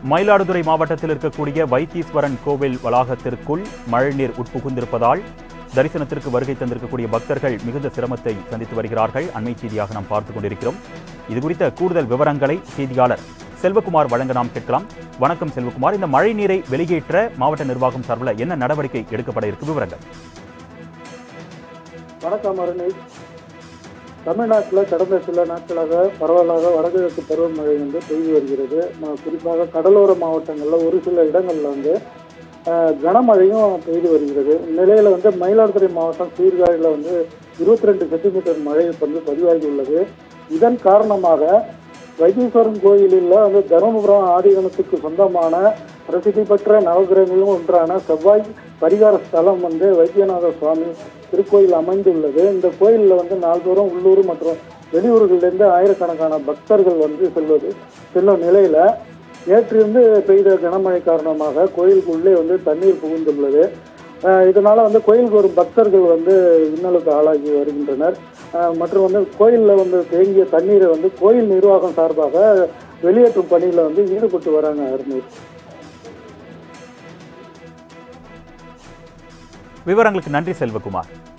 மயிலாடுதுறை மாவட்டத்தில் இருக்கக்கூடிய வைத்தீஸ்வரன் கோவில் வளாகத்திற்குள் மழைநீர் உட்புகுந்திருப்பதால் தரிசனத்திற்கு வருகை தந்திருக்கக்கூடிய பக்தர்கள் மிகுந்த சிரமத்தை சந்தித்து வருகிறார்கள் அண்மை செய்தியாக நாம் பார்த்துக் கொண்டிருக்கிறோம் இது குறித்த கூடுதல் விவரங்களை செய்தியாளர் செல்வகுமார் வழங்க நாம் கேட்கலாம் வணக்கம் செல்வகுமார் இந்த மழை நீரை வெளியேற்ற மாவட்ட நிர்வாகம் சார்பில் என்ன நடவடிக்கை எடுக்கப்பட இருக்கு விவரங்கள் வணக்கம் அருணை தமிழ்நாட்டில் கடந்த சில நாட்களாக பரவலாக வடகிழக்கு பருவமழை வந்து பெய்து வருகிறது ம- குறிப்பாக கடலோர மாவட்டங்களில் ஒரு சில இடங்களில் வந்து அஹ், கனமழையும் பெய்து வருகிறது நிலையில் வந்து மயிலாடுதுறை மாவட்டம் சீர்காழியில் வந்து இருபத்தி ரெண்டு சென்டிமீட்டர் மழை வந்து பதிவாகியுள்ளது இதன் காரணமாக வைத்தீஸ்வரன் கோயிலில் வந்து தருமபுரம் ஆதீனத்துக்கு சொந்தமான பிரசித்தி பெற்ற நவகிரகங்களும் ஒன்றான செவ்வாய் பரிகார ஸ்தலம் வந்து வைத்தியநாத சுவாமி திருக்கோயில் அமைந்துள்ளது இந்த கோயிலில் வந்து நாள்தோறும் உள்ளூர் மற்றும் வெளியூர்களிலிருந்து ஆயிரக்கணக்கான பக்தர்கள் வந்து செல்வது செல்லும் நிலையில நேற்றிருந்து பெய்த கனமழை காரணமாக கோயிலுக்கு உள்ளே வந்து தண்ணீர் புகுந்துள்ளது அஹ் இதனால வந்து கோயிலுக்கு வரும் பக்தர்கள் வந்து இன்னலுக்கு ஆளாகி வருகின்றனர் அஹ் மற்றும் வந்து கோயிலில் வந்து தேங்கிய தண்ணீரை வந்து கோயில் நிர்வாகம் சார்பாக வெளியேற்றும் பணியில் வந்து ஈடுபட்டு வராங்க அருண் விவரங்களுக்கு நன்றி செல்வகுமார்